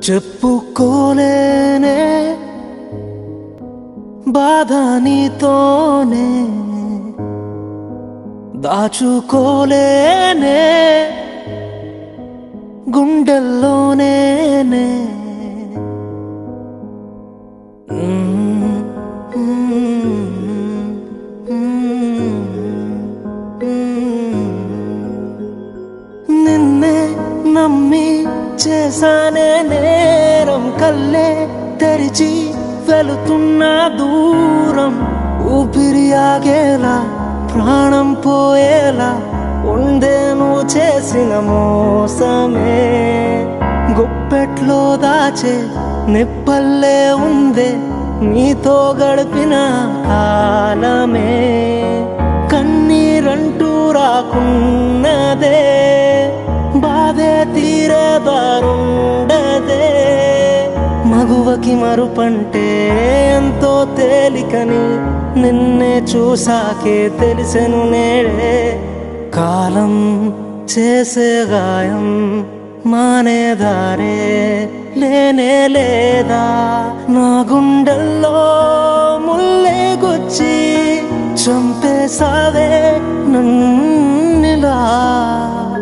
చెప్పుకోలేనే బాధ నీతోనే దాచుకోలేనే గుండెల్లోనే నిన్నే నమ్మి చేశానే నేరం కల్లే తెరిచి వెళుతున్న దూరం ఊపిరి ఆగేలా ప్రాణం పోయేలా ఉందే నువ్వు చేసిన మోసమే గుప్పెట్లో దాచే నిప్పల్లే ఉందే నీతో గడిపిన కాలమే కన్నీరంటూ రాకున్నదే బాధే తీరదారుండదే మగువకి మరుపంటే ఎంతో తేలికని నిన్నే చూసాకే తెలిసెను నేడే కాలం చేసే గాయం మానేదారే లేనే లేదా నా గుండెల్లో ముల్లే గుచ్చి చంపేసావే నన్నిలా